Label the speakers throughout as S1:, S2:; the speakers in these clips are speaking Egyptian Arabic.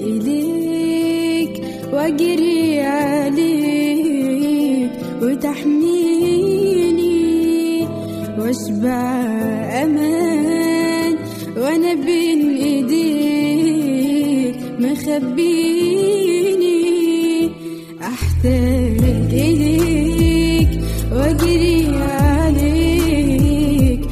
S1: إليك وأجري عليك وتحميني واشبع أمان وأنا بين إيديك مخبيني أحتاج إليك وأجري عليك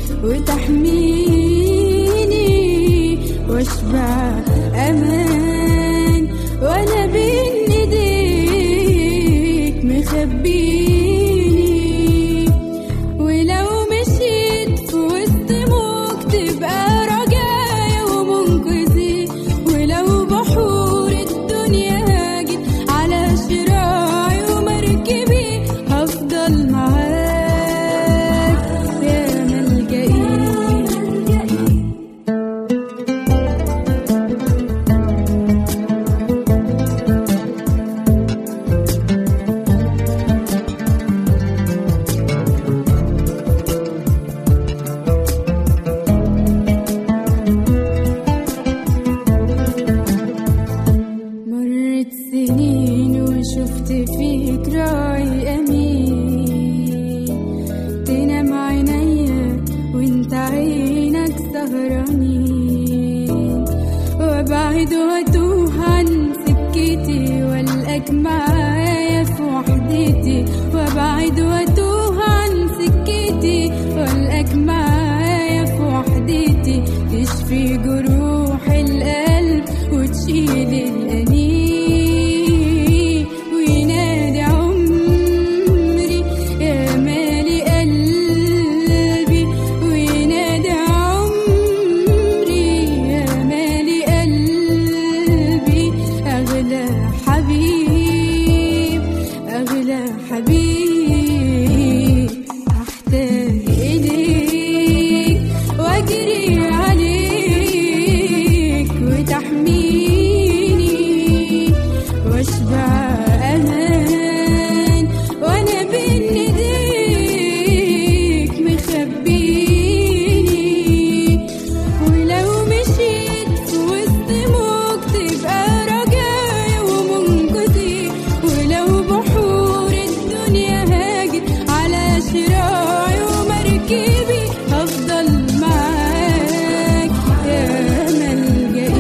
S1: وتحميني واشبع أمان وأنا بين إيديك مخبيني ولو مشيت في وسط موج تبقى رجايا ومنقذي ولو بحور الدنيا هاجت على شراعي ومركبي هفضل معاك يا ملجئي مرت سنين وشفت فيك راي أمين تنام عينيا وانت عينك سهرانين وابعد واتوه عن سكتي والقاك معايا في وحدتي وابعد واتوه عن سكتي والقاك معايا في وحدتي تشفي جروح القلب وتشيل الأنين وينادي عمري يا مالي قلبي وينادي عمري يا مالي قلبي أغلى حبيب أغلى حبيب أحتاج إليك وأجري عليك وتحميني واشبع أمان وأنا بين إيديك مخبيني ولو مشيت في وسط موج تبقى رجايا ومنقذي ولو بحور الدنيا هاجت على شراعي ومركبي هفضل معاك يا ملجئي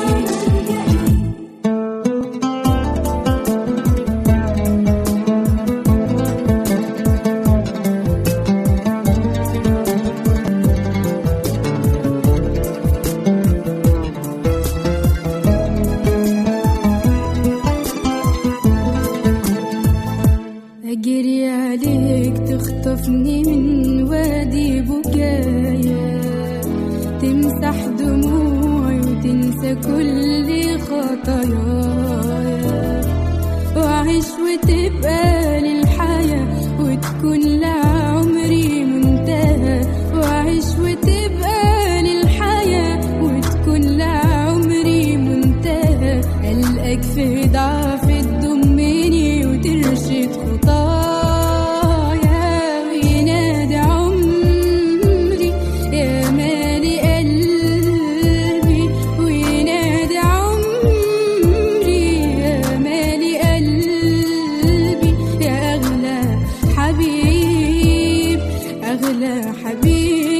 S1: أجري عليك تخطفني من وادي بكايا تمسح دموعي وتنسى كل خطاياي وأعيش وتبقى للحياة وتكون لعمري منتهى وأعيش وتبقى للحياة وتكون لعمري منتهى ألقاك في ضعف تضمني وترشد خطايا وينادي عمري يا مالي قلبي وينادي عمري يا مالي قلبي يا أغلى حبيب أغلى حبيب